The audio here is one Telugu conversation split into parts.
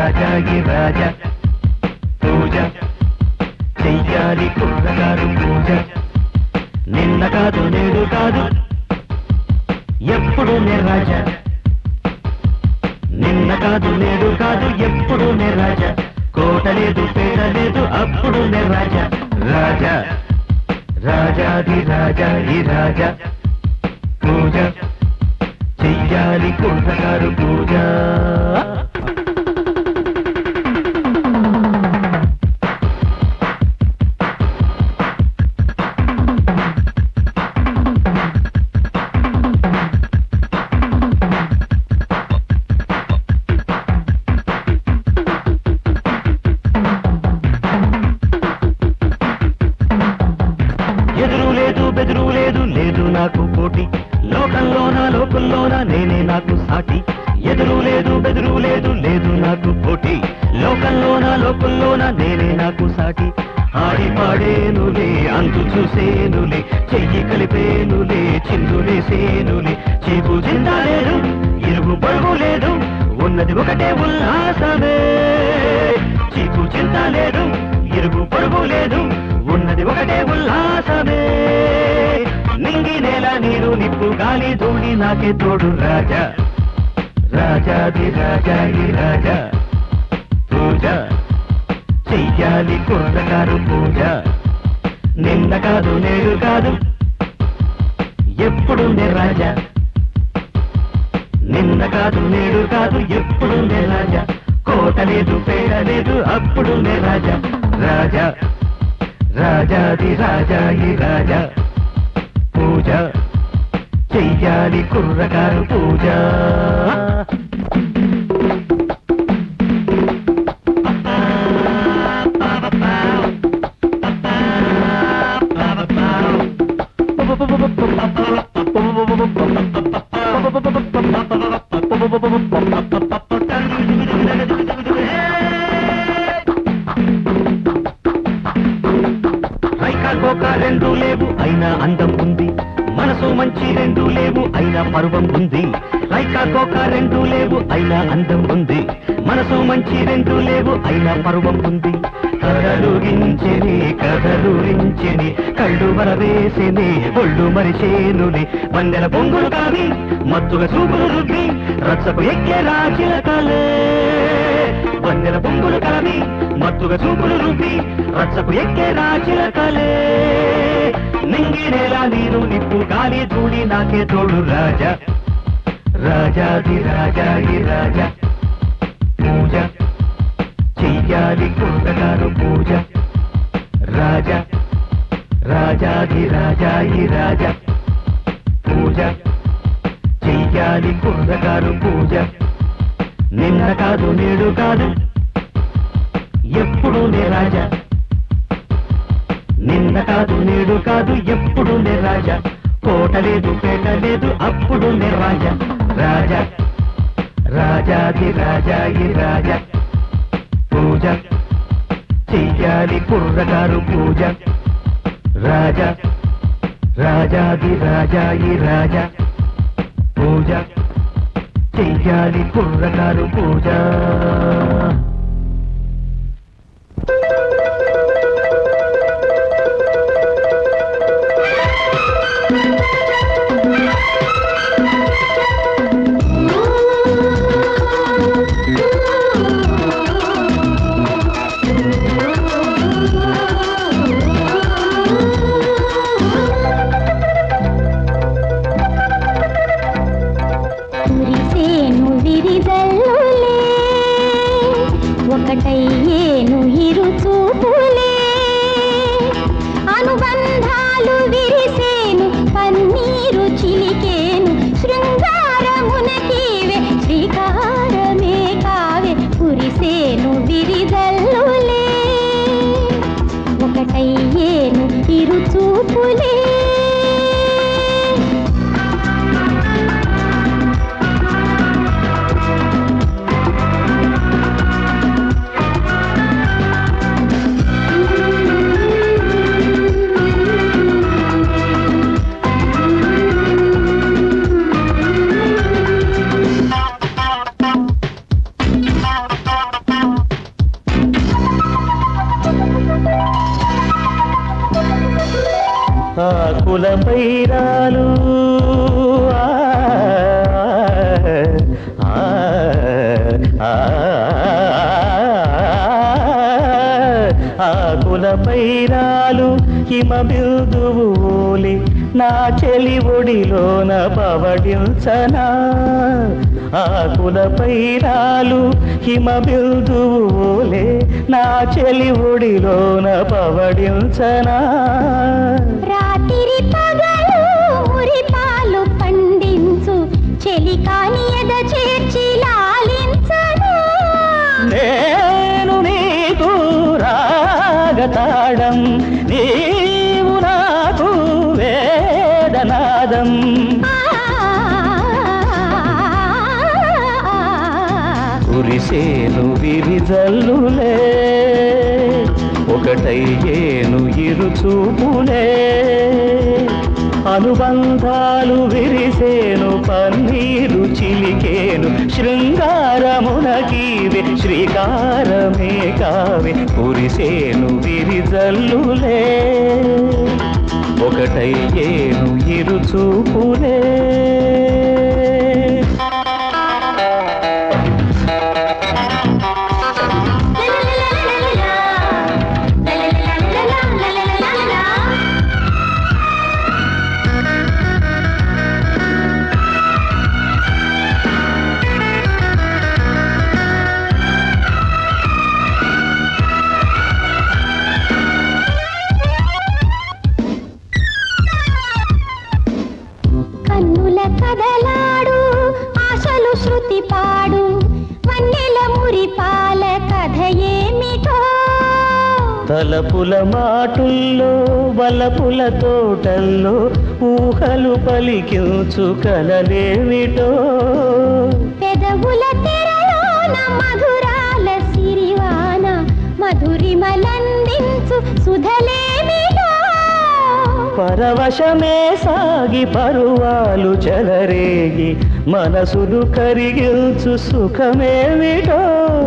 రాజాగి రాజా పూజ చెయ్యాలి కుర్రగారు పూజ నిన్న కాదు నేడు కాదు ఎప్పుడు నే రాజా నిన్న కాదు నేడు కాదు ఎప్పుడు నే రాజా కోట లేదు పేడ లేదు అప్పుడు నే రాజా రాజా రాజాది రాజా ఈ రాజా పూజ చెయ్యాలి కుర్రగారు పూజ ఎదురు లేదు బెదురు లేదు లేదు నాకు పోటీ లోకంలోన లోకంలోన నేనే నాకు సాటి ఎదురు లేదు బెదురు లేదు లేదు నాకు పోటీ లోకంలోన లోకంలోన నేనే నాకు సాటి ఆడి పాడేనులే అంతు చూసేనులే చెయ్యి కలిపేనులే చిందులేసేనులే చీపు చింత లేదు ఇరుగు పరుగు లేదు ఉన్నది ఒకటే ఉల్లాసమే చీపు చింత లేదు ఇరుగు పొరుగు లేదు ఉన్నది ఒకటే ఉల్లాసమే నింగి నేల నీరు నిప్పు గాలి ధూళి నాకే తోడు రాజా రాజాది రాజాది రాజా పూజ చెయ్యాలి కుర్రగారు పూజ నిన్న కాదు నేడు కాదు ఎప్పుడు నే రాజా నిన్న కాదు నేడు కాదు ఎప్పుడు నే రాజా కోట లేదు పేడ లేదు అప్పుడు నే రాజా రాజా రాజాది రాజా ఈ రాజా పూజ చెయ్యాలి కుర్రగారు పూజ రైకా కోక రెండు లేవు అయినా అందం ఉంది మనసు మంచి రెండు లేవు అయినా పర్వం ఉంది రైకా కోక రెండు లేవు అయినా అందం ఉంది మనసు మంచి రెండు లేవు అయినా పర్వం ఉంది కదలుగించెని కదలురించెని కళ్ళు వరవేసిని ఒళ్ళు మరిచేనుని వందెల పొంగులు కావి మత్తుగా చూపులు రుద్ది రచ్చకు ఎక్కే రాచిలకలే వందెల పొంగులు కావి మత్తుగా చూపులు రుద్ది రచ్చకు ఎక్కే రాచిలకలే నింగి నేల నీరు నిప్పు గాలి ధూళి నాకే తోడు రాజా రాజాది రాజాది రాజా పూజ చెయ్యాలి కుర్రగారు పూజ రాజా రాజాది రాజాయి రాజా పూజ చెయ్యాలి కుర్రగారు పూజ నిన్న కాదు నేడు కాదు ఎప్పుడు నే రాజా నిన్న కాదు నేడు కాదు ఎప్పుడు నే రాజా కోట లేదు పేట లేదు అప్పుడు నే రాజా రాజా రాజాది రాజాయి రాజా పూజ చెయ్యాలి కుర్రగారు పూజ రాజా రాజాది రాజాయి రాజా పూజ చెయ్యాలి కుర్రగారు పూజ కురిసేను విరిదల్లులే ఒకటయ్యేను ఇరు చూపులే అనుబంధాలు విరిసేను పన్నీరు చిలికేను శృంగారమునకీవే శ్రీకారమే కావే కురిసేను విరిదల్లులే ఒకటయ్యేను ఇరు చూపులే పైరాలు హిమ బిందువులి నా చెలి ఒడిలోన పవడించనా ఆకుల పైరాలు హిమ బిందువులే నా చెలి ఒడిలోన పవడించనా రాత్రి పగలు మురిపాలు పండించు చెలికాని ఎద చేర్చి లాలించను నేను నీకు రాగతాడం నీవు నాకు వేదనాదం కురిసేను విరిజల్లులే ఒకటయ్యేను ఇరు చూపులే అనుబంధాలు విరిసేను పన్నీరు చిలికేను శృంగారమునకీవే శ్రీకారమే కావే కురిసేను విరిజల్లులే ఒకటయ్యేను ఇరు చూపులే కన్నుల కదలాడు ఆశలు శృతి పాడు వన్నెల మురిపాల కథ ఏమిటో తలపుల మాటుల్లో వలపుల తోటల్లో ఊహలు పలికించు కలలేమిటో పెదవుల తెరలోన మధురాల సిరివాన మధురిమలందించు సుధలేమిటో పరవశమే సాగి పరువాలు చెలరేగి మనసులు కరిగించు సుఖమేమిటో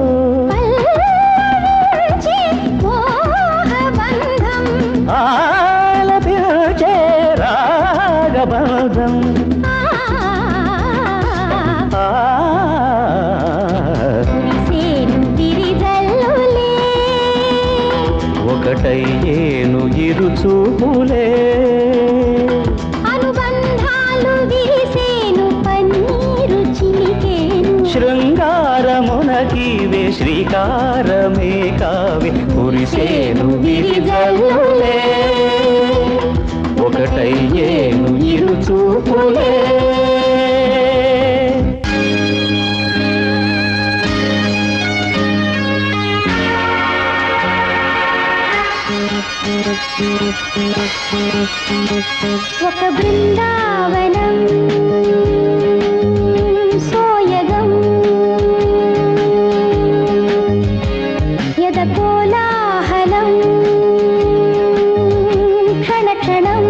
పల్లవించే మోహబంధం ఆలపించే రాగబంధం ఆ, ఆ కురిసేను విరిజల్లులే ఒకటయ్యేను ఇరు చూపులే అనుబంధాలు విరిసేను పన్నీరు చిలికేను శృంగారమునకీవే శ్రీకారమే కావే కురిసేను విరిజల్లులే ఒకటయ్యేను ఇరు చూపులే ఒక బృందావనం సోయగం యద కోలాహలం క్షణ క్షణం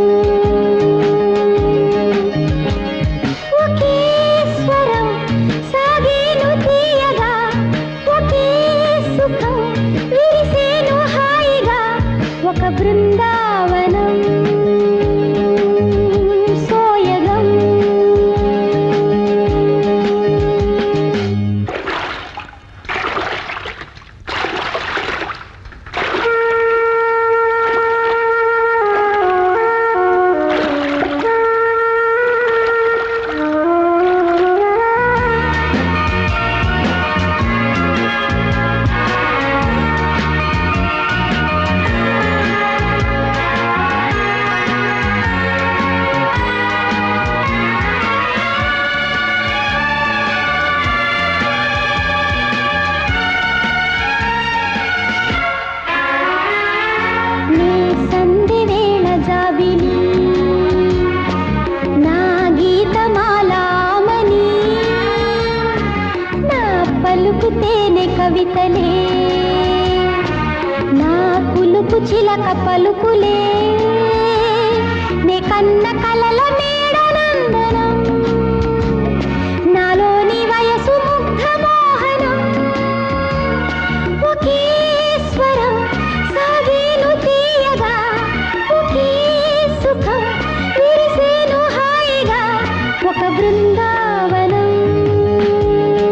ఒకే స్వరం సాగేను తీయగా ఒకే సుఖం విరిసేను హాయిగా ఒక బృందావనం సోయగం నీ సంధి వేళ జాబిలి నా గీతమాలామని నా పలుకు తేనె కవితలే నా కులుపు చిలక పలుకులే నే కన్న కలల మేడనందనం నాలోని వయసు ముగ్ధ మోహనం ఒకే స్వరం సాగేను తీయగా ఒకే సుఖం విరిసేను హాయిగా ఒక బృందావనం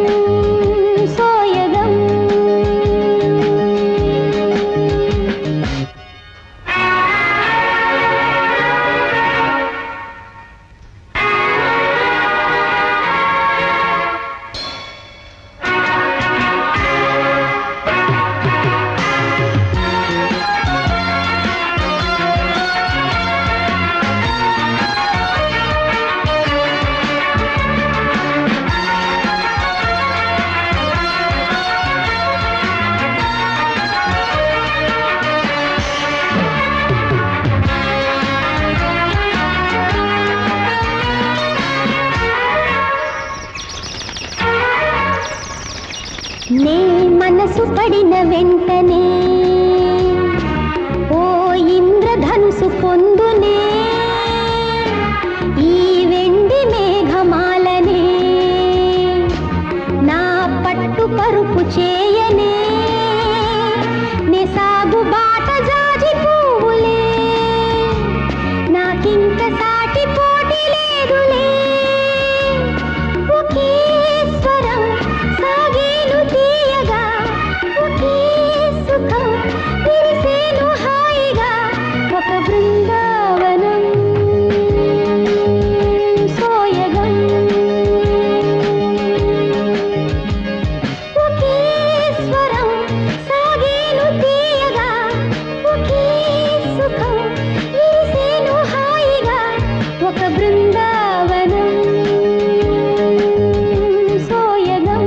సోయగం నే మనసు పడిన వెంటనే ఓ ఇంద్రధనుసు పొందునే ఈ వెండి మేఘమాలనే నా పట్టు పరుపు చేయనే నే సాగు బాట జాజి పువ్వులే నాకింక సాటి పోటీ లేదులే ఒకే స్వరం సాగేను తీయగా ఒకే సుఖం విరిసేను హాయిగా ఒక బృందావనం సోయగం ఒకే స్వరం సాగేను తీయగా ఒకే సుఖం విరిసేను హాయిగా ఒక బృందావనం సోయగం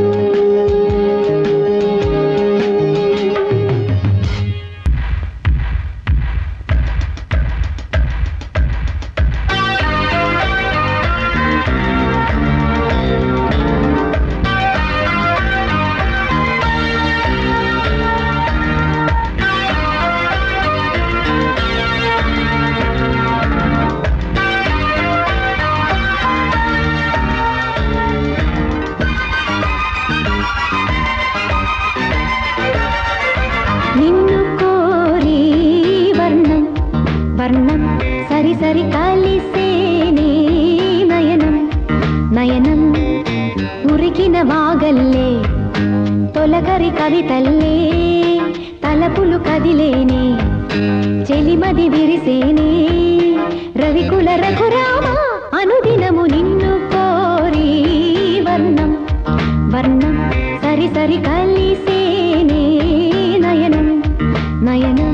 నిన్ను కోరి వర్ణం వర్ణం సరి సరి కలిసేనే నయనం నయనం ఉరికిన వాగల్లే తొలకరి కవితల్లే తలపులు కదిలేనే చెలిమది విరిసేనే రవికుల రఘురామ అనుదినము నిన్ను కోరి వర్ణం వర్ణం సరి సరి కలిసేనే నయనం నయనం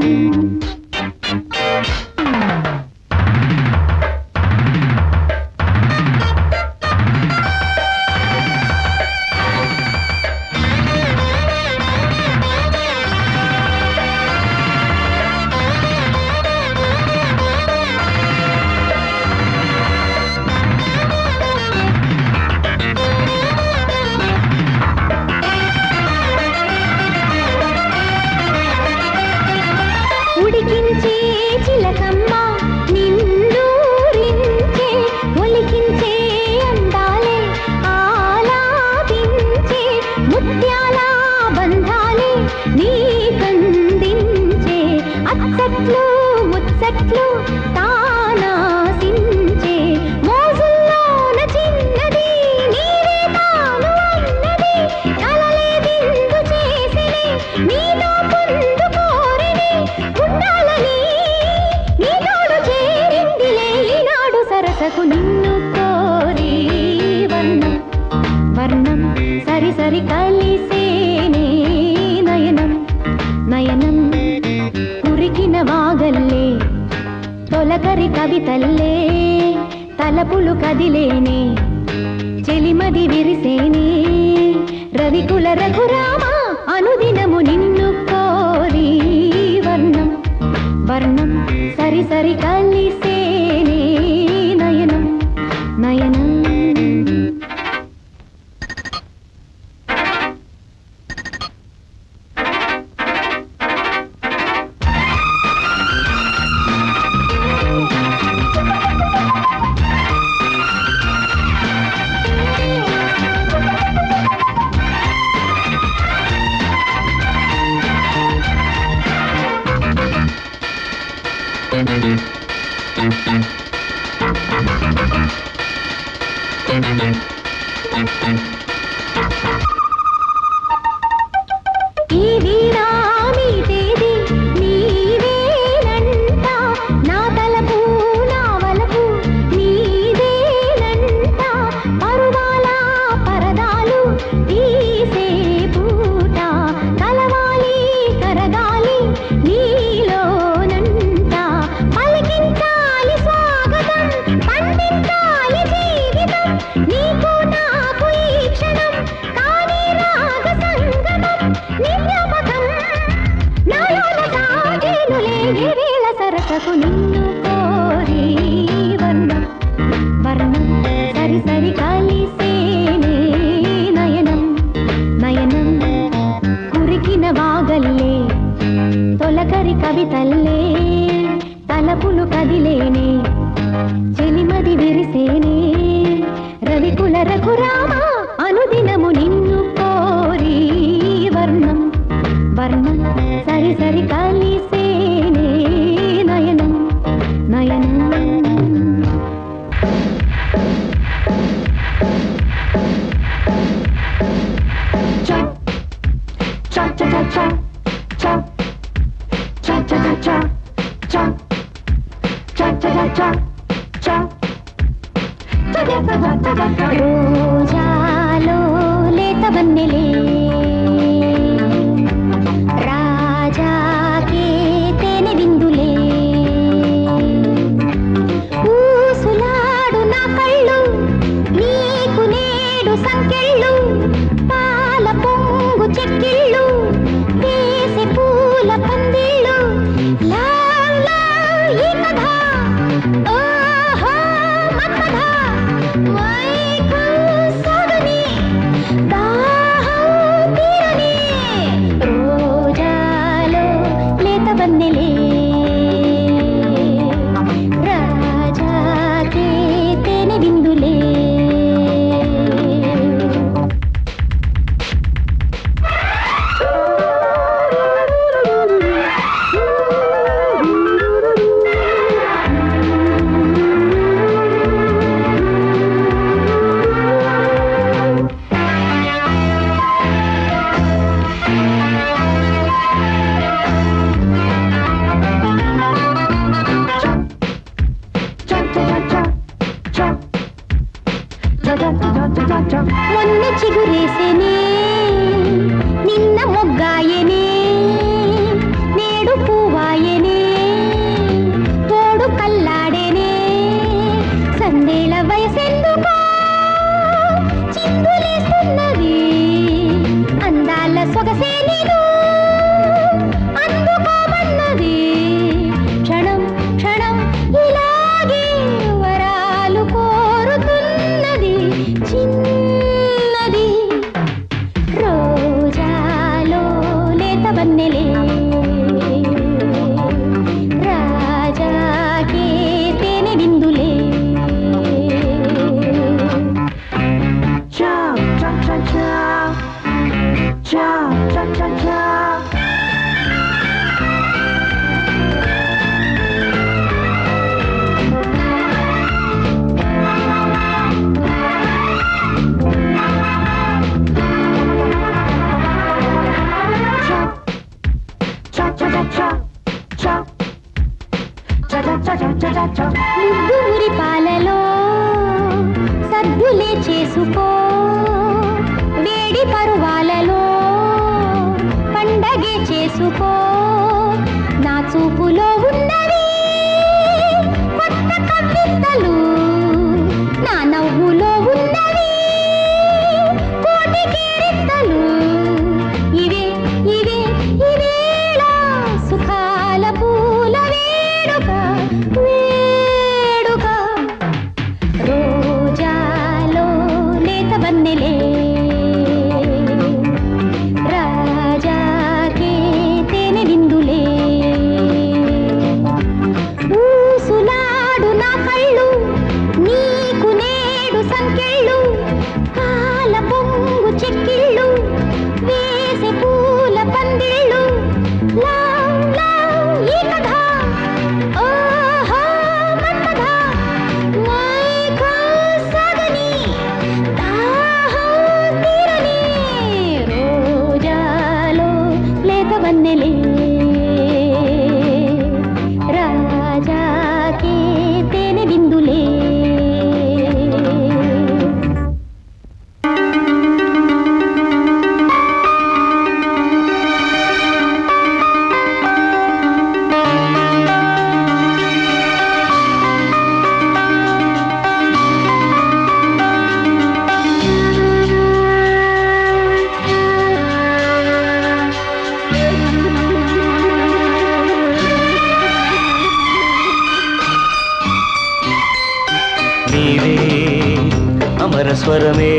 ఉడికించే చిలకమ్మ నిన్నూరించే ఒలికించే అందాలే ఆలాపించే ముత్యాల బంధాలే నీకందించే అచ్చట్లు ముచ్చట్లు తానాసించే మోజుల్లోన చిన్నది నీవే తాను అన్నది కలలే విందు చేసినే నీతో పొందు కోరిని ఉండాలని నీతోడు చేరిందిలే ఈనాడు సరసకు నిన్ను కోరి వర్ణం వర్ణం సరి సరి కలిసేనే నయనం నయనం ఉరికిన వాగల్లే తొలకరి కవితల్లే తలపులు కదిలేనే చెలిమది విరిసేనే రవికుల రఘురామ అనుదినము నిన్ను కోరి వర్ణం వర్ణం సరి సరి కలిసేనే నయనం నయనం ఈ వీణా మీటేది నీవేనంట నా తలపు నా వలపు నీదేనంట పరువాల పరదాలు తీసే పూట కలవాలి కరగాలి నీలోనంట పలికించాలి స్వాగతం పండించాలి జీవితం నీకు నాకు ఈ క్షణం కానీ రాగ సంగమం నివ్యపకం నాలోన సాగేనులే ఈ వేళ సరసకు నిన్ను కోరి వర్ణం వర్ణం సరి సరి కలిసేనే నయనం నయనం రోజాలో లేత వన్నెలే రాజాకే తేనె విందులే ఊసులాడు నా కళ్ళు నీకు నేడు సంకెళ్ళు పాల పొంగు చెక్కిళ్ళు వేసే పూల పందిళ్ళు లా లా ఈ కథ ఓహో మన్మథ మైకం సాగని దాహం తీరని రోజాలో లేత వన్నెలే రాజాకే తేనె విందులే మొన్న చిగురేసెనే నిన్న మొగ్గాయనే నేడు పూవాయనే తోడు కల్లాడేనే సందేల వయసెందుకో చిందులేస్తున్నది అందాల సొగసే నీదు అందుకోమన్నది క్షణం క్షణం ఇలాగే వరాలు కోరుతున్నది చిన్నది రోజాలో లేత వన్నెలే రాజాకే తేనె విందులే ముద్దు ఊరి పాలలో సద్దులే చేసుకో వేడి పరువాలలో పండగే చేసుకో నా చూపులో ఉన్నవి కొత్త కవితలు నా నవ్వులో ఉన్నవి కోటి కీర్తలు ఇవే ఇవే ఇవేళ సుఖాల పూల వేడుక వేడుక రోజాలో లేత వన్నెలే రాజాకే తేనె విందులే ఊసులాడు నా కళ్ళు నీకు నేడు సంకెళ్ళు పాల పొంగు చెక్కిళ్ళు వేసే పూల పందిళ్ళు లా లా ఈ కథ ఓహో మన్మథ మైకం సాగని దాహం తీరని రోజాలో లేత వన్నెలే రాజాకే తేనె విందులే నీవే అమర స్వరమే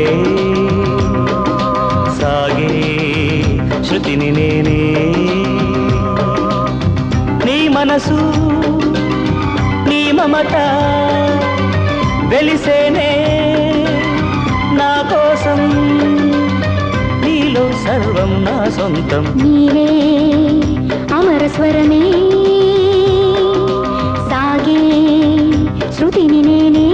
సాగే శృతిని నేనే నీ మనసు నీ మమత వెలిసేనే నా కోసం నీలో సర్వం నా సొంతం నీవే అమర స్వరమే సాగే శృతిని నేనే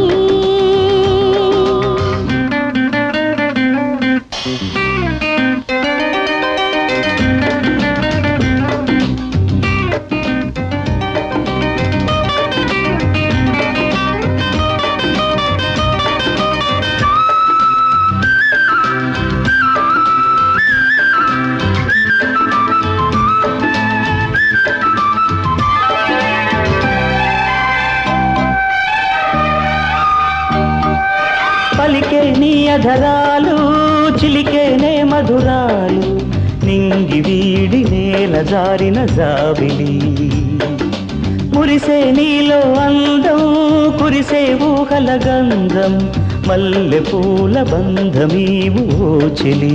చాలు చిలికేనే మధురాలు నింగి వీడి నేల జారిన జాబిలి మురిసే నీలో అందం కురిసే ఊహల గంధం మల్లె పూల బంధమీవు ఓ చెలి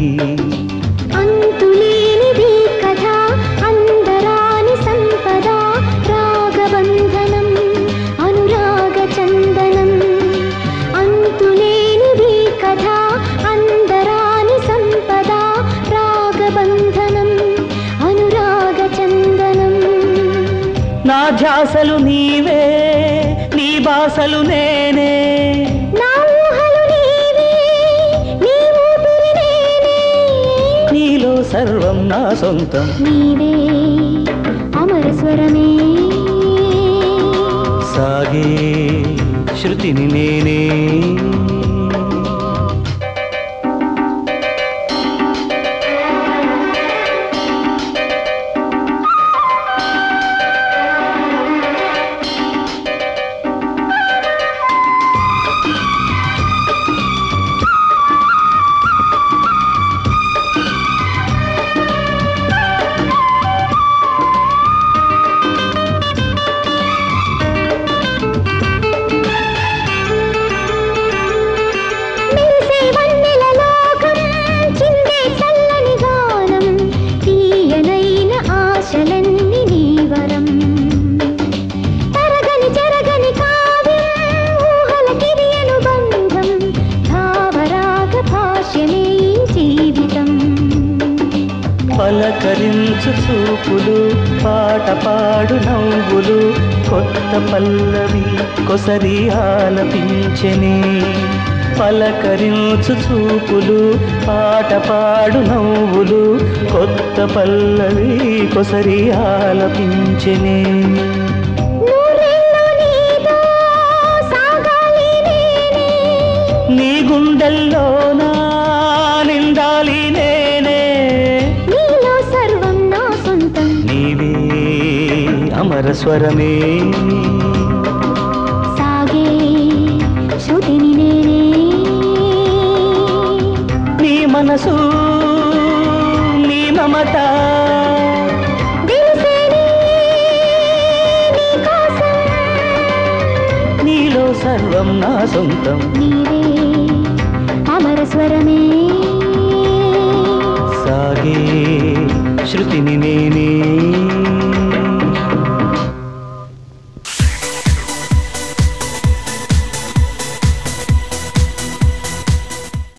అంతులేనిది కథ అందరాని సంపద రాగబంధనం అనురాగ చందనం అంతులేనిది కథ అందరాని సంపద రాగబంధనం అనురాగ చందనం నా ధ్యాసలు నీవే నీ బాసలు నేనే నా ఊహలు నీవే నీ ఊపిరి నేనే నీలో సర్వం నా సొంతం నీవే అమర స్వరమే సాగే శృతిని నేనే మెరిసే వన్నెల లోకం చిందే చల్లని గానం తీయనైన ఆశలన్నీ నీ వరం తరగని చెరగని కావ్యం ఊహల కిరియను బంధం భావరాగ భాష్యమే ఈ జీవితం పలకరించు చూపులు పాట పాడు నవ్వులు కొత్త పల్లవి కొసరి ఆలపించెనే పలకరించు చూపులు పాట పాడు నవ్వులు కొత్త పల్లవి కొసరి ఆలపించెనే నూరేళ్ళు నీతో సాగాలి నేనే నీ గుండెల్లోనా నిండాలి నేనే నీలో సర్వం నా సొంతం నీవే అమర స్వరమే సాగే శృతిని నేనే నీ మనసు నీ మమత దిల్సేనే నీ కోసం నీలో సర్వం నా సొంతం నీవే అమర స్వరమే సాగే శృతిని నేనే